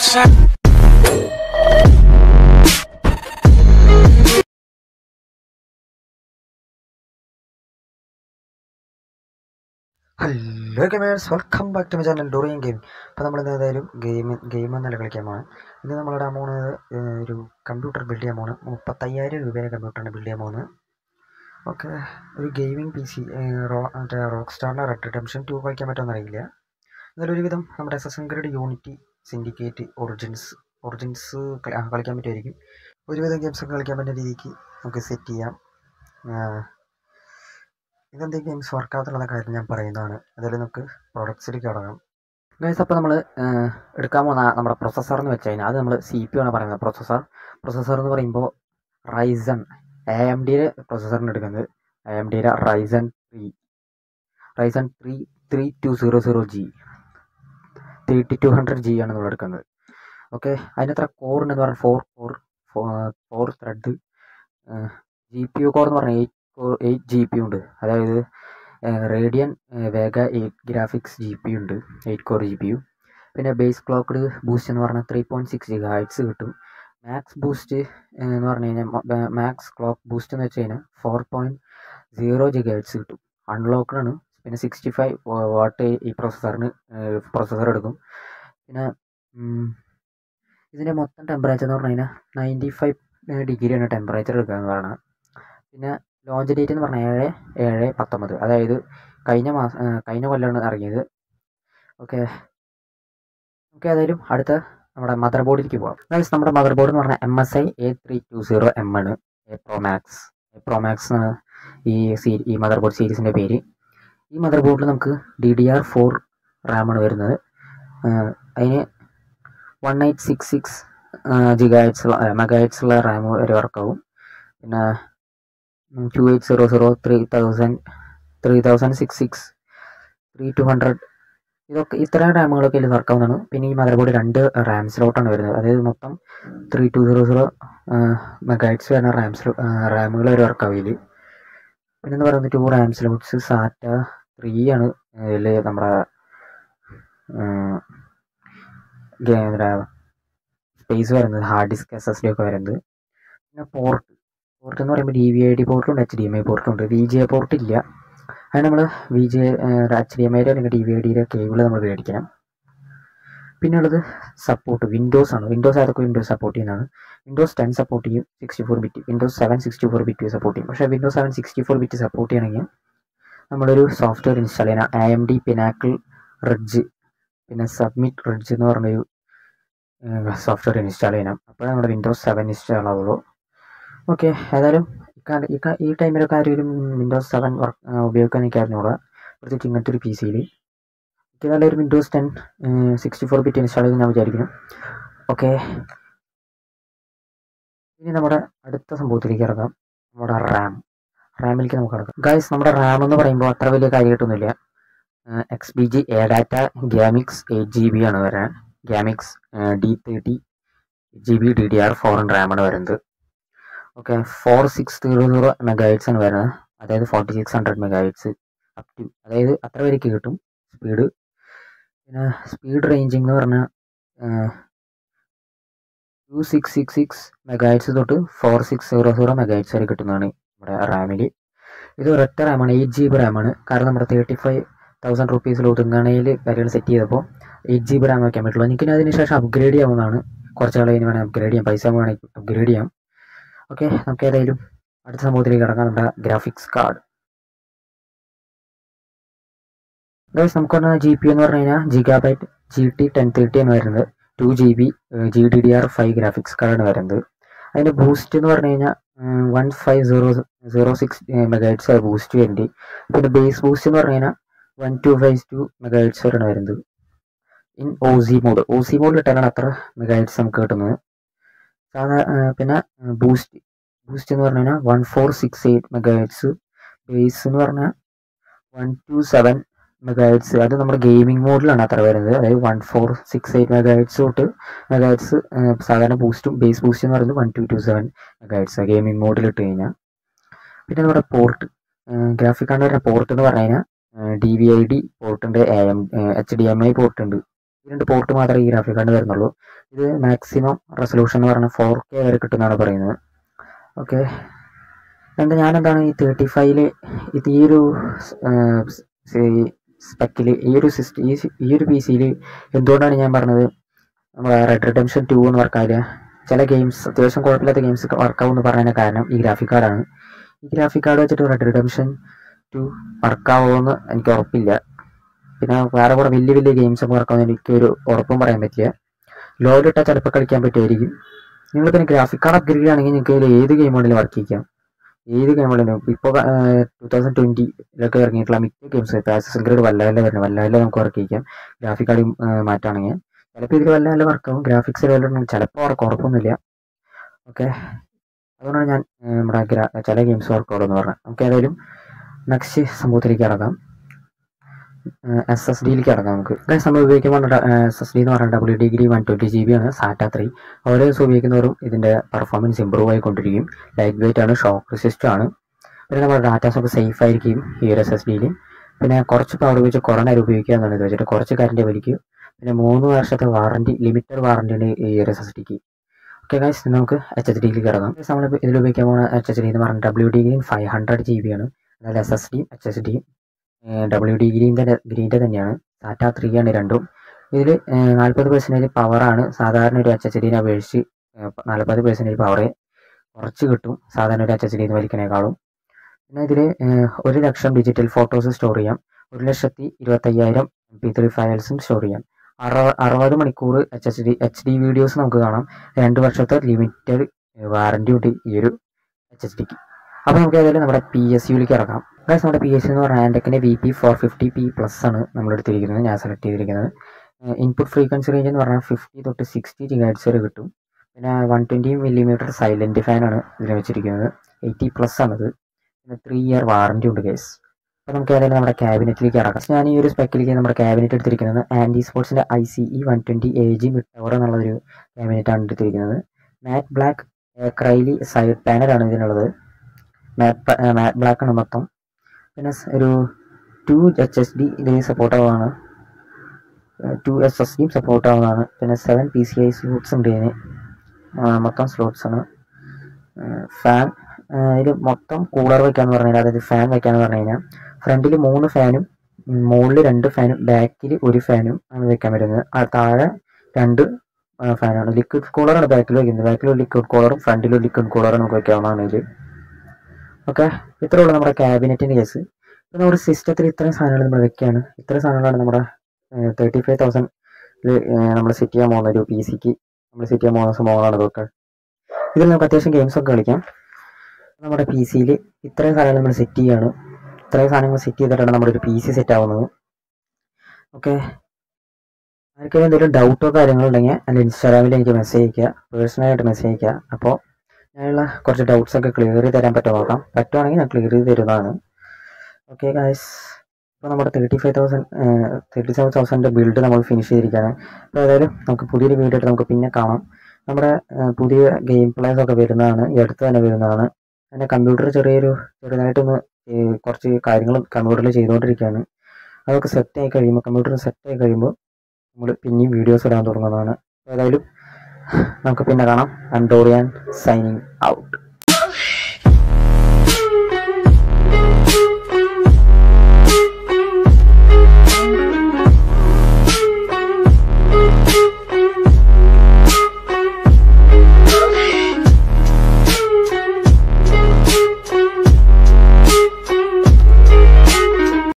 outside. Hello gamers welcome back to my channel Dorian game അപ്പോൾ നമ്മൾ ഇന്ന് ഏതായാലും ഗെയിം ഗെയിം എന്നല്ല കളിക്കാൻ പോണ് ഇന്ന് നമ്മളിടാൻ പോകുന്നത് ഏഹ്, ഒരു കമ്പ്യൂട്ടർ ബിൽഡ് ചെയ്യാൻ പോണ് മുപ്പത്തയ്യായിരം രൂപയുടെ കമ്പ്യൂട്ടറാണ് ബിൽഡ് ചെയ്യാൻ പോകുന്നത് ഓക്കെ ഒരു ഗെയിമിംഗ് പി സി റോ മറ്റേ റോക്ക് സ്റ്റാറിൻ്റെ റെഡ് റിഡംഷൻ ടു കളിക്കാൻ പറ്റുമെന്ന് അറിയില്ല എന്നാലും ഒരുവിധം നമ്മുടെ എസ് എസ് Creed Unity Syndicate Origins Origins കളിക്കാൻ പറ്റുമായിരിക്കും ഒരുവിധം ഗെയിംസൊക്കെ കളിക്കാൻ പറ്റുന്ന രീതിക്ക് നമുക്ക് സെറ്റ് ചെയ്യാം ആഹ്, ഇതെന്തെങ്കിലും ഗെയിംസ് വർക്കാകത്തുള്ള കാര്യം ഞാൻ പറയുന്നതാണ് അതിൽ നമുക്ക് പ്രൊഡക്ട്സിലേക്ക് തുടങ്ങാം ഗൈസ് അപ്പോൾ നമ്മൾ എടുക്കാൻ പോകുന്ന നമ്മുടെ പ്രൊസസ്സർ എന്ന് വെച്ച് കഴിഞ്ഞാൽ അത് നമ്മൾ സി പി ആണ് പറയുന്നത് പ്രൊസസ്സർ പ്രൊസസ്സർ എന്ന് പറയുമ്പോൾ റൈസൺ എ എം ഡിയുടെ പ്രൊസസ്സറിന് എടുക്കുന്നത് എ എം ഡിയുടെ Ryzen three Ryzen three three two zero zero G thirty two hundred G ആണ് നമ്മൾ എടുക്കുന്നത് ഓക്കെ അതിനത്ര കോറിന് പറഞ്ഞാൽ four core four thread G P U core എന്ന് പറഞ്ഞാൽ eight core eight G P ഉണ്ട് അതായത് Radeon Vega eight graphics G P ഉണ്ട് eight core G P U പിന്നെ ബേസ് ക്ലോക്ക്ഡ് ബൂസ്റ്റ് എന്ന് പറഞ്ഞാൽ three point six gigahertz കിട്ടും max boost എന്ന് പറഞ്ഞു കഴിഞ്ഞാൽ മാക്സ് ക്ലോക്ക് ബൂസ്റ്റ് എന്ന് വെച്ച് കഴിഞ്ഞാൽ four point zero gigahertz കിട്ടും അൺലോക്ക്ഡ് ആണ് പിന്നെ സിക്സ്റ്റി ഫൈവ് വാട്ട് ഈ പ്രൊസസ്സറിന് പ്രൊസസ്സർ എടുക്കും പിന്നെ ഉം, ഇതിൻ്റെ മൊത്തം ടെമ്പറേച്ചർ എന്ന് പറഞ്ഞു കഴിഞ്ഞാൽ നയൻറ്റി ഫൈവ് ഡിഗ്രിയാണ് ടെമ്പറേച്ചർ എടുക്കുക എന്ന് പറയുന്നത് പിന്നെ ലോഞ്ച് ഡേറ്റ് എന്ന് പറഞ്ഞാൽ ഏഴ് ഏഴ് പത്തൊമ്പത് അതായത് കഴിഞ്ഞ മാസം കഴിഞ്ഞ കൊല്ലമാണ് ഇറങ്ങിയത് ഓക്കെ നമുക്ക് ഏതായാലും അടുത്ത നമ്മുടെ മദർ ബോർഡിലേക്ക് പോകാം ഗൈസ് നമ്മുടെ മദർ ബോർഡ് എന്ന് പറഞ്ഞാൽ M S I A three two zero M ആണ് A pro max A pro max എന്നാണ് ഈ സീ ഈ മദർ ബോർഡ് സീരീസിൻ്റെ പേര് ഈ മദർ ബോർഡിൽ നമുക്ക് ഡി ഡി ആർ ഫോർ റാമാണ് വരുന്നത് ആഹ് അതിന് one eight six six gigahertz ഉള്ള മെഗാറ്റ്സ് ഉള്ള റാം വരെ വർക്കാവും പിന്നെ two eight zero zero three thousand three thousand six six three two hundred ഇതൊക്കെ ഇത്രയും റാമുകളൊക്കെ ഇതിൽ വർക്കാവുന്നതാണ് പിന്നെ ഈ മദർ ബോർഡ് രണ്ട് റാം സ്ലോട്ടാണ് വരുന്നത് അതായത് മൊത്തം three two zero zero megahertz വരുന്ന റാം സ്ലോ റാമുകൾ വരെ വർക്കാവും ഇതിൽ പിന്നെ എന്ന് പറയുന്നത് two RAM slots SATA three ആണ് ഇതിൽ നമ്മുടെ സ്പേസ് വരുന്നത് hard disk S S D ഒക്കെ വരുന്നത് പിന്നെ പോർട്ട് പോർട്ട് എന്ന് പറയുമ്പോൾ ഡി വി ഐ ഡി പോർട്ടുണ്ട് എച്ച് ഡി എം ഐ പോർട്ടും ഉണ്ട് വി ജി എ പോർട്ട് ഇല്ല അത് നമ്മൾ V G H D M ഐയുടെ അല്ലെങ്കിൽ ഡി വി ഐ ഡിയുടെ കേബിൾ നമ്മൾ മേടിക്കണം പിന്നെ ഉള്ളത് സപ്പോർട്ട് വിൻഡോസ് ആണ് വിൻഡോസ് ഏതൊക്കെ വിൻഡോസ് സപ്പോർട്ട് ചെയ്യുന്നതാണ് വിൻഡോസ് ടെൻ സപ്പോർട്ട് ചെയ്യും sixty four bit Windows seven sixty four bit support ചെയ്യും പക്ഷേ Windows seven sixty four bit support ചെയ്യണമെങ്കിൽ നമ്മളൊരു സോഫ്റ്റ്വെയർ ഇൻസ്റ്റാൾ ചെയ്യണം A M D Pinnacle Ridge പിന്നെ സബ്മിറ്റ് റിഡ്ജ് എന്ന് പറഞ്ഞൊരു സോഫ്റ്റ്വെയർ ഇൻസ്റ്റാൾ ചെയ്യണം അപ്പോൾ നമ്മുടെ വിൻഡോസ് സെവൻ ഇൻസ്റ്റാൾ ആവുള്ളൂ ഓക്കെ ഏതായാലും ഇക്കാ- ഈ കാ- ഈ ടൈമിലൊക്കെ ആരെങ്കിലും വിൻഡോസ് സെവൻ വർക്ക് ഉപയോഗിക്കാൻ എനിക്ക് അറിഞ്ഞൂടാ പ്രത്യേകിച്ച് ഇങ്ങനത്തെ ഒരു പി സിയിൽ എനിക്ക് നല്ലൊരു Windows ten sixty four bit install ചെയ്ത് ഞാൻ വിചാരിക്കുന്നു ഓക്കെ ഇനി നമ്മുടെ അടുത്ത സംഭവത്തിലേക്ക് ഇറങ്ങാം നമ്മുടെ റാം റാമിലേക്ക് നമുക്ക് കിടക്കാം ഗൈസ് നമ്മുടെ റാം എന്ന് പറയുമ്പോൾ അത്ര വലിയ കാര്യമായിട്ടൊന്നുമില്ല X B G A data Gammix eight G B ആണ് വരാൻ Gammix D thirty G B D D R four റാമാണ് വരുന്നത് okay four six zero zero megahertz ആണ് വരുന്നത് അതായത് forty six hundred megahertz up to അതായത് അത്ര വരയ്ക്ക് കിട്ടും സ്പീഡ് പിന്നെ സ്പീഡ് റേഞ്ചിങ് എന്ന് പറഞ്ഞാൽ two six six six megahertz തൊട്ട് four six zero zero megahertz വരെ കിട്ടുന്നതാണ് നമ്മുടെ റാമിൽ ഇത് ഒരൊറ്റ റാമാണ് എയ്റ്റ് ജി ബി റാമാണ് കാരണം നമ്മുടെ തേർട്ടി ഫൈവ് തൗസൻഡ് റുപ്പീസിൽ ഒതുങ്ങണയിൽ കാര്യങ്ങൾ സെറ്റ് ചെയ്തപ്പോൾ എയ്റ്റ് ജി ബി റാം വയ്ക്കാൻ പറ്റുള്ളൂ എനിക്ക് അതിന് ശേഷം അപ്ഗ്രേഡ് ചെയ്യാവുന്നതാണ് കുറച്ച് നാൾ കഴിഞ്ഞ് വേണമെങ്കിൽ അപ്ഗ്രേഡ് ചെയ്യാം പൈസ വേണമെങ്കിൽ അപ്ഗ്രേഡ് ചെയ്യാം ഓക്കെ നമുക്ക് ഏതായാലും അടുത്ത സംഭവത്തിലേക്ക് കിടക്കാം നമ്മുടെ ഗ്രാഫിക്സ് കാർഡ് ഗൈസ് നമുക്ക് പറഞ്ഞാൽ ജി പി എന്ന് പറഞ്ഞു കഴിഞ്ഞാൽ gigabyte G T ten thirty ആണ് വരുന്നത് two G B G D D R five graphics കാർഡാണ് വരുന്നത് അതിൻ്റെ ബൂസ്റ്റ് എന്ന് പറഞ്ഞു കഴിഞ്ഞാൽ one five zero zero six megahertz boost വരുന്നുണ്ട് പിന്നെ ബേസ് ബൂസ്റ്റ് എന്ന് പറഞ്ഞു കഴിഞ്ഞാൽ one two five two megahertz വരെയാണ് വരുന്നത് in O C mode O C മോഡിൽ ഇട്ടാലാണ് അത്ര മെഗാറ്റ്സ് നമുക്ക് കിട്ടുന്നത് സാധാ ആ, പിന്നെ ബൂസ്റ്റ് ബൂസ്റ്റ് എന്ന് പറഞ്ഞു കഴിഞ്ഞാൽ one four six eight megahertz base എന്ന് പറഞ്ഞാൽ വൺ ടു സെവൻ മെഗാഹെഡ്സ് അത് നമ്മുടെ ഗെയിമിംഗ് മോഡിലാണ് അത്ര വരുന്നത് അതായത് one four six eight megahertz തൊട്ട് മെഗാഹെഡ്സ് സാധാരണ ബൂസ്റ്റും ബേസ് ബൂസ്റ്റ് എന്ന് പറയുന്നത് one two two seven megahertz gaming മോഡിൽ ഇട്ട് കഴിഞ്ഞാൽ പിന്നെ നമ്മുടെ പോർട്ട് ഗ്രാഫിക് കാർഡ് വരുന്ന പോർട്ട് എന്ന് പറഞ്ഞു കഴിഞ്ഞാൽ ഡി വി ഐ ഡി പോർട്ടുണ്ട് A M H D M I port ഉണ്ട് ഈ രണ്ട് പോർട്ട് മാത്രമേ ഈ ഗ്രാഫിക് കാർഡ് വരുന്നുള്ളൂ ഇത് മാക്സിമം റെസൊല്യൂഷൻ എന്ന് പറഞ്ഞാൽ ഫോർ കെ വരെ കിട്ടുമെന്നാണ് പറയുന്നത് ഓക്കെ എന്താ ഞാനെന്താണ് ഈ തേർട്ടി ഫൈവില് ഇത് ഈ ഒരു സ്പെക്കിൽ ഈ ഒരു സിസ്റ്റം ഈ സി- ഈ ഒരു പി സിയിൽ എന്തുകൊണ്ടാണ് ഞാൻ പറഞ്ഞത് നമ്മുടെ റെഡ് റിഡംഷൻ ടു എന്ന് വർക്കാവില്ല ചില ഗെയിംസ് അത്യാവശ്യം കുഴപ്പമില്ലാത്ത ഗെയിംസ് വർക്കാവും എന്ന് പറയുന്നതിന് കാരണം ഈ ഗ്രാഫിക് കാർഡാണ് ഈ ഗ്രാഫിക് കാർഡ് വെച്ചിട്ട് റെഡ് റിഡംഷൻ ടു വർക്കാവുമെന്ന് എനിക്ക് ഉറപ്പില്ല പിന്നെ വേറെ കൂടെ വലിയ വലിയ ഗെയിംസ് ഒക്കെ വർക്കാവുന്ന എനിക്ക് ഒരു ഉറപ്പും പറയാൻ പറ്റില്ല ലോയിലിട്ടാൽ ചിലപ്പോൾ കളിക്കാൻ പറ്റുമായിരിക്കും നിങ്ങൾ പിന്നെ ഗ്രാഫിക് കാർഡ് അപ്ഗ്രേഡ് ആണെങ്കിൽ നിങ്ങൾക്ക് ഇതിൽ ഏത് ഗെയിം വേണമെങ്കിലും വർക്ക് ചെയ്യിക്കാം ഏത് ഗെയിം വേണമെങ്കിലും ഇപ്പോൾ ടൂ തൗസൻഡ് ട്വൻറ്റിയിലൊക്കെ ഇറങ്ങിയിട്ടുള്ള മിക്ക ഗെയിംസ് ഇപ്പോൾ ആക്സസ് ഗ്രേഡ് വല്ല വല്ല വരുന്നത് വല്ല വല്ല നമുക്ക് വർക്ക് ചെയ്യിക്കാം ഗ്രാഫിക് കാർഡ് മാറ്റുകയാണെങ്കിൽ ചിലപ്പോൾ ഇതിൽ വല്ല വല്ല വർക്കാവും ഗ്രാഫിക്സ് വല്ല ചിലപ്പോൾ വർക്ക് ഉറപ്പൊന്നുമില്ല ഓക്കെ അതുകൊണ്ടാണ് ഞാൻ ഏർ, നമ്മുടെ ഗ്രാ- ചില ഗെയിംസ് വർക്കൗള്ളൂ എന്ന് പറഞ്ഞത് നമുക്ക് ഏതായാലും നെക്സ്റ്റ് സംഭവത്തിലേക്ക് ഇറങ്ങാം എസ് എസ് ഡിയിലേക്ക് ഇറങ്ങാം നമുക്ക് ഗൈസ് നമ്മൾ ഉപയോഗിക്കുമ്പോൾ എസ് എസ് ഡി എന്ന് പറയുന്നത് W degree one twenty G B ആണ് സാറ്റ ത്രീ ഓരോ ദിവസം ഉപയോഗിക്കുന്നവരും ഇതിൻ്റെ പെർഫോമൻസ് ഇമ്പ്രൂവ് ആയിക്കൊണ്ടിരിക്കും ലൈറ്റ് വെയിറ്റ് ആണ് ഷോക്ക് റെസിസ്റ്റ് ആണ് പിന്നെ നമ്മുടെ ഡാറ്റാസ് ഒക്കെ സേഫ് ആയിരിക്കും ഈ ഒരു എസ് എസ് ഡിയിൽ പിന്നെ കുറച്ച് പവർ ഉപയോഗിച്ച് കുറേ നേരം ഉപയോഗിക്കുക എന്നാണ് ഇത് വെച്ചിട്ട് കുറച്ച് കറണ്ട് വലിക്കും പിന്നെ മൂന്ന് വർഷത്തെ വാറണ്ടി ലിമിറ്റഡ് വാറണ്ടി ഉണ്ട് ഈ ഒരു എസ് എസ് ഡിക്ക് ഓക്കെ ഗൈസ് നമുക്ക് എച്ച് എച്ച് ഡിയിലേക്ക് ഇറങ്ങാം നമ്മൾ ഇതിൽ ഉപയോഗിക്കാൻ പോകുന്ന എച്ച് എച്ച് ഡി എന്ന് പറഞ്ഞാൽ W D five hundred G B ആണ് അതായത് എസ് എസ് ഡിയും എച്ച് എസ് ഡിയും ഡബ്ല്യു ഡി ഗ്രീൻ്റെ ഗ്രീൻ്റെ തന്നെയാണ് ടാറ്റ ത്രീ ആണ് രണ്ടും ഇതിൽ നാൽപ്പത് പെർസെൻറ്റേജ് പവറാണ് സാധാരണ ഒരു എച്ച് എച്ച് ഡിനെ അപേക്ഷിച്ച് നാൽപ്പത് പെർസെൻറ്റേജ് പവർ കുറച്ച് കിട്ടും സാധാരണ ഒരു എച്ച് എച്ച് ഡിന്ന് വലിക്കണേക്കാളും പിന്നെ ഇതിൽ ഒരു ലക്ഷം ഡിജിറ്റൽ ഫോട്ടോസ് സ്റ്റോർ ചെയ്യാം ഒരു ലക്ഷത്തി ഇരുപത്തയ്യായിരം പി ത്രീ ഫയൽസും സ്റ്റോർ ചെയ്യാം അറുപ അറുപത് മണിക്കൂർ H H D H D videos നമുക്ക് കാണാം രണ്ട് വർഷത്തെ ലിമിറ്റഡ് വാറണ്ടി ഉണ്ട് ഈ ഒരു എച്ച് എച്ച് ഡിക്ക് അപ്പോൾ നമുക്ക് ഏതായാലും നമ്മുടെ പി എസ് യുവിലേക്ക് ഇറങ്ങാം ഗൈസ് നമ്മുടെ പി എസ് യു എന്ന് പറഞ്ഞാൽ ആൻഡക്കിൻ്റെ V P four fifty P plus ആണ് നമ്മൾ എടുത്തിരിക്കുന്നത് ഞാൻ സെലക്ട് ചെയ്തിരിക്കുന്നത് ഇൻപുട്ട് ഫ്രീക്വൻസി റേഞ്ച് എന്ന് പറഞ്ഞാൽ ഫിഫ്റ്റി തൊട്ട് സിക്സ്റ്റി ജിഗാറ്റ്സ് വരെ കിട്ടും പിന്നെ വൺ ട്വൻറ്റി മില്ലിമീറ്റർ സൈലൻറ്റ് ഫാനാണ് ഇതിൽ വെച്ചിരിക്കുന്നത് എയ്റ്റി പ്ലസ് ആണിത് പിന്നെ ത്രീ ഇയർ വാറണ്ടി ഉണ്ട് ഗൈസ് അപ്പോൾ നമുക്ക് ഏതായാലും നമ്മുടെ ക്യാബിനറ്റിലേക്ക് ഇറക്കാം ഞാൻ ഈ ഒരു സ്പെക്കിലേക്ക് നമ്മുടെ ക്യാബിനറ്റ് എടുത്തിരിക്കുന്നത് ആൻറ്റി സ്പോർട്സിൻ്റെ I C E one twenty A G മിട്ടവർ എന്നുള്ളൊരു ക്യാബിനറ്റാണ് എടുത്തിരിക്കുന്നത് മാറ്റ് ബ്ലാക്ക് ക്രൈലി സൈഡ് പാനലാണ് ഇതിനുള്ളത് മാറ്റ് മാറ്റ് ബ്ലാക്ക് ആണ് മൊത്തം പിന്നെ സ് ഒരു ടു എച്ച് എസ് ഡി ഇതിൽ സപ്പോർട്ട് ആവുന്നതാണ് ടു എസ് എസ് ഡിയും സപ്പോർട്ട് ആവുന്നതാണ് പിന്നെ seven P C I slots ഉണ്ട് ഇതിന് ആ, മൊത്തം സ്ലോട്ട്സ് ആണ് ഫാൻ ഇതിൽ മൊത്തം കൂളർ വയ്ക്കാന്ന് പറഞ്ഞു കഴിഞ്ഞാൽ അതായത് ഫാൻ വയ്ക്കാന്ന് പറഞ്ഞു കഴിഞ്ഞാൽ ഫ്രണ്ടിൽ മൂന്ന് ഫാനും മുകളിൽ രണ്ട് ഫാനും ബാക്കിൽ ഒരു ഫാനും ആണ് വെക്കാൻ പറ്റുന്നത് ആ താഴെ രണ്ട് ഫാനാണ് ലിക്വിഡ് കൂളറാണ് ബാക്കിൽ വയ്ക്കുന്നത് ബാക്കിൽ ഒരു ലിക്വിഡ് കൂളറും ഫ്രണ്ടിൽ ഒരു ലിക്വിഡ് കൂളറും നമുക്ക് വെക്കാവുന്നതാണ് ഇതിൽ ഓക്കെ ഇത്രേ ഉള്ളൂ നമ്മുടെ ക്യാബിനറ്റിൻ്റെ കേസ് ഇപ്പം നമ്മുടെ സിസ്റ്റത്തിൽ ഇത്രയും സാധനങ്ങൾ നമ്മൾ വെക്കുകയാണ് ഇത്രയും സാധനങ്ങളാണ് നമ്മുടെ തേർട്ടി ഫൈവ് തൗസൻഡിൽ നമ്മൾ സെറ്റ് ചെയ്യാൻ പോകുന്ന ഒരു പി സിക്ക് നമ്മൾ സെറ്റ് ചെയ്യാൻ പോകുന്ന സംഭവങ്ങളാണ് ഇതൊക്കെ ഇതിൽ നമുക്ക് അത്യാവശ്യം ഗെയിംസ് ഒക്കെ കളിക്കാം നമ്മുടെ പി സിയിൽ ഇത്രയും സാധനങ്ങൾ നമ്മൾ സെറ്റ് ചെയ്യാണ് ഇത്രയും സാധനങ്ങൾ സെറ്റ് ചെയ്തിട്ടാണ് നമ്മുടെ ഒരു പി സി സെറ്റ് ആവുന്നത് ഓക്കെ ആർക്കെങ്കിലും എന്തെങ്കിലും ഡൗട്ടോ കാര്യങ്ങളോ ഉണ്ടെങ്കിൽ എൻ്റെ ഇൻസ്റ്റാഗ്രാമിൽ എനിക്ക് മെസ്സേജ് അയക്കുക പേഴ്സണലായിട്ട് മെസ്സേജ് അയക്കുക അപ്പോൾ ഞാനുള്ള കുറച്ച് ഡൗട്ട്സ് ഒക്കെ ക്ലിയർ ചെയ്ത് തരാൻ പറ്റുമോ നോക്കാം പറ്റുവാണെങ്കിൽ ഞാൻ ക്ലിയർ ചെയ്ത് തരുന്നതാണ് ഓക്കെ ഗായ്സ് ഇപ്പോൾ നമ്മുടെ thirty five thousand thirty seven thousand build നമ്മൾ ഫിനിഷ് ചെയ്തിരിക്കുകയാണ് അപ്പോൾ ഏതായാലും നമുക്ക് പുതിയൊരു വീഡിയോ ആയിട്ട് നമുക്ക് പിന്നെ കാണാം നമ്മുടെ ആ, പുതിയ ഗെയിം പ്ലേസ് ഒക്കെ വരുന്നതാണ് ഈ അടുത്ത് തന്നെ വരുന്നതാണ് എൻ്റെ കമ്പ്യൂട്ടർ ചെറിയൊരു ചെറുതായിട്ടൊന്ന് ഈ കുറച്ച് കാര്യങ്ങൾ കമ്പ്യൂട്ടറിൽ ചെയ്തുകൊണ്ടിരിക്കുകയാണ് അതൊക്കെ സെറ്റ് ആയി കഴിയുമ്പോൾ കമ്പ്യൂട്ടർ സെറ്റ് ആയി കഴിയുമ്പോൾ നമ്മൾ പിന്നെയും വീഡിയോസ് ഇടാൻ തുടങ്ങുന്നതാണ് ഏതായാലും നമുക്ക് പിന്നെ കാണാം അൻഡോറിയാൻ സൈനിങ് ഔട്ട്